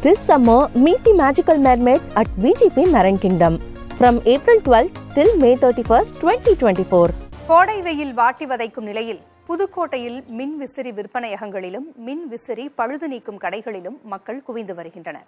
This summer, meet the magical mermaid at VGP Marine Kingdom from April 12th till May 31st, 2024. கோடை வெயில் வாட்டி வதைக்கும் நிலையில் புதுக்கோட்டையில் மின் விசிறி விற்பனையகங்களிலும் மின் விசிறி பழுது நீக்கும் கடைகளிலும் மக்கள் குவிந்து வருகின்றனர்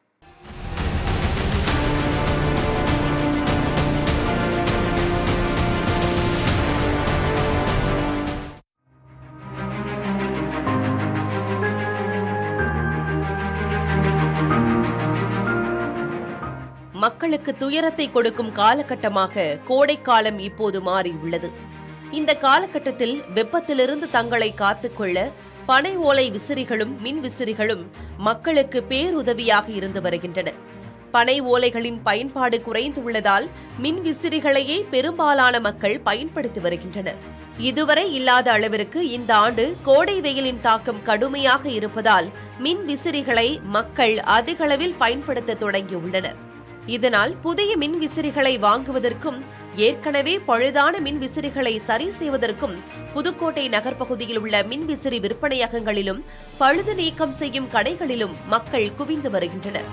மக்களுக்கு துயரத்தை கொடுக்கும் காலகட்டமாக கோடைக்காலம் இப்போது மாறியுள்ளது இந்த காலகட்டத்தில் வெப்பத்திலிருந்து தங்களை காத்துக்கொள்ள பனை ஓலை விசிறிகளும் மின் விசிறிகளும் மக்களுக்கு பேருதவியாக இருந்து வருகின்றன பனை ஓலைகளின் பயன்பாடு குறைந்துள்ளதால் மின் விசிறிகளையே பெரும்பாலான மக்கள் பயன்படுத்தி வருகின்றனர் இதுவரை இல்லாத அளவிற்கு இந்த ஆண்டு கோடை வெயிலின் தாக்கம் கடுமையாக இருப்பதால் மின் விசிறிகளை மக்கள் அதிகளவில் பயன்படுத்த தொடங்கியுள்ளனர் இதனால் புதிய மின் விசிறிகளை வாங்குவதற்கும் ஏற்கனவே பழுதான மின் விசிறிகளை சரி செய்வதற்கும் புதுக்கோட்டை நகர்ப்பகுதியில் உள்ள மின் விசிறி விற்பனையகங்களிலும் பழுது நீக்கம் செய்யும் கடைகளிலும் மக்கள் குவிந்து வருகின்றனர்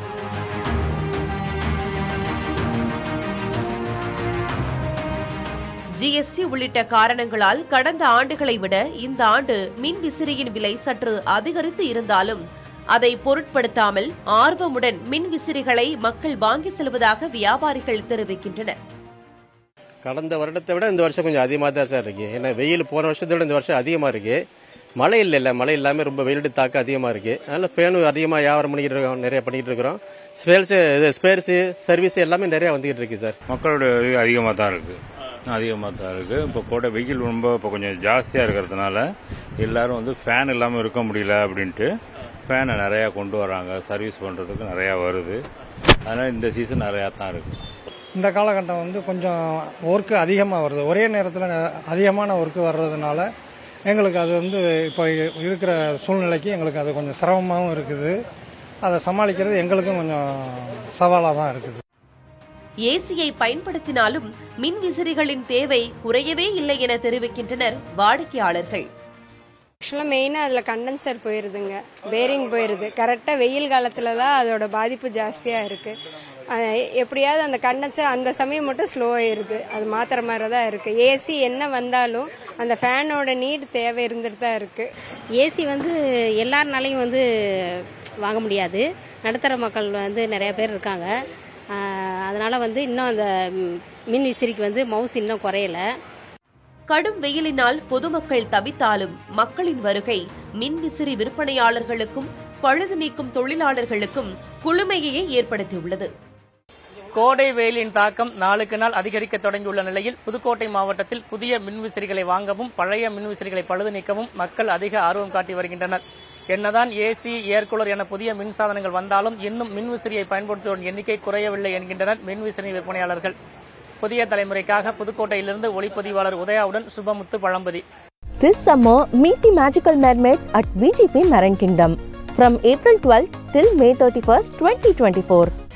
ஜிஎஸ்டி உள்ளிட்ட காரணங்களால் கடந்த ஆண்டுகளை விட இந்த ஆண்டு மின் விசிறியின் விலை சற்று அதிகரித்து இருந்தாலும் அதை பொருட்படுத்தாமல் ஆர்வமுடன் மின் விசிறிகளை மக்கள் வாங்கி செல்வதாக வியாபாரிகள் தெரிவிக்கின்றனர் கடந்த வருடத்தை விட இந்த வருஷம் கொஞ்சம் அதிகமாக தான் சார் இருக்கு ஏன்னா வெயில் போன வருஷத்தை விட இந்த வருஷம் அதிகமாக இருக்கு மழை இல்லை இல்லை மழை இல்லாமல் ரொம்ப வெயிலடி தாக்கம் அதிகமாக இருக்கு அதனால பேனும் அதிகமாக வியாபாரம் பண்ணிக்கிட்டு இருக்கோம் நிறைய பண்ணிக்கிட்டு இருக்கிறோம் ஸ்பேர்ஸ் இது ஸ்பேர்ஸ் சர்வீஸ் எல்லாமே நிறைய வந்துகிட்டு இருக்கு சார் மக்களோட இது அதிகமாக தான் இருக்கு அதிகமாக தான் இருக்கு இப்போ கோடை வெயில் ரொம்ப இப்போ கொஞ்சம் ஜாஸ்தியாக இருக்கிறதுனால எல்லாரும் வந்து ஃபேன் இல்லாமல் இருக்க முடியல அப்படின்ட்டு ஃபேனை நிறையா கொண்டு வராங்க சர்வீஸ் பண்ணுறதுக்கு நிறையா வருது அதனால் இந்த சீசன் நிறையா தான் இருக்கு இந்த காலகட்டம் வந்து கொஞ்சம் ஒர்க்கு அதிகமாக வருது ஒரே நேரத்தில் அதிகமான ஒர்க்கு வர்றதுனால எங்களுக்கு அது வந்து இப்போ இருக்கிற சூழ்நிலைக்கு எங்களுக்கு அது கொஞ்சம் சிரமமாகவும் இருக்குது அதை சமாளிக்கிறது எங்களுக்கும் கொஞ்சம் சவாலாக தான் இருக்குது ஏசியை பயன்படுத்தினாலும் மின் விசிறிகளின் தேவை குறையவே இல்லை என தெரிவிக்கின்றனர் வாடிக்கையாளர்கள் ஆக்சுவலாக மெயினாக அதில் கண்டென்சர் போயிருதுங்க பேரிங் போயிருது கரெக்டாக வெயில் காலத்தில் தான் அதோட பாதிப்பு ஜாஸ்தியாக இருக்குது எப்படியாவது அந்த கண்டென்சர் அந்த சமயம் மட்டும் ஸ்லோ ஆயிருது அது மாத்திர மாதிரி தான் இருக்குது ஏசி என்ன வந்தாலும் அந்த ஃபேனோட நீட் தேவை இருந்துட்டு தான் இருக்குது ஏசி வந்து எல்லாருனாலையும் வந்து வாங்க முடியாது நடுத்தர மக்கள் வந்து நிறைய பேர் இருக்காங்க ஆஹ் அதனால வந்து இன்னும் அந்த ம், மின் விசிறிக்கு வந்து மவுஸ் இன்னும் குறையல கடும் வெயிலினால் பொதுமக்கள் தவித்தாலும் மக்களின் வருகை மின் விசிறி விற்பனையாளர்களுக்கும் பழுது நீக்கும் தொழிலாளர்களுக்கும் குளுமையையே ஏற்படுத்தியுள்ளது கோடை வெயிலின் தாக்கம் நாளுக்கு நாள் அதிகரிக்க தொடங்கியுள்ள நிலையில் புதுக்கோட்டை மாவட்டத்தில் புதிய மின்விசிறிகளை வாங்கவும் பழைய மின்விசிறிகளை பழுது நீக்கவும் மக்கள் அதிக ஆர்வம் காட்டி வருகின்றனர் என்னதான் ஏசி ஏர்கூலர் என புதிய மின் சாதனங்கள் வந்தாலும் இன்னும் மின்விசிறியை பயன்படுத்துவோர் எண்ணிக்கை குறையவில்லை என்கின்றனர் மின்விசிறி விற்பனையாளர்கள் புதிய தலைமுறைக்காக புதுக்கோட்டையிலிருந்து ஒளிப்பதிவாளர் உதயாவுடன் சுபமுத்து Pazhampathi This summer, meet the magical mermaid at VGP Marine Kingdom from April 12th till May 31st, 2024.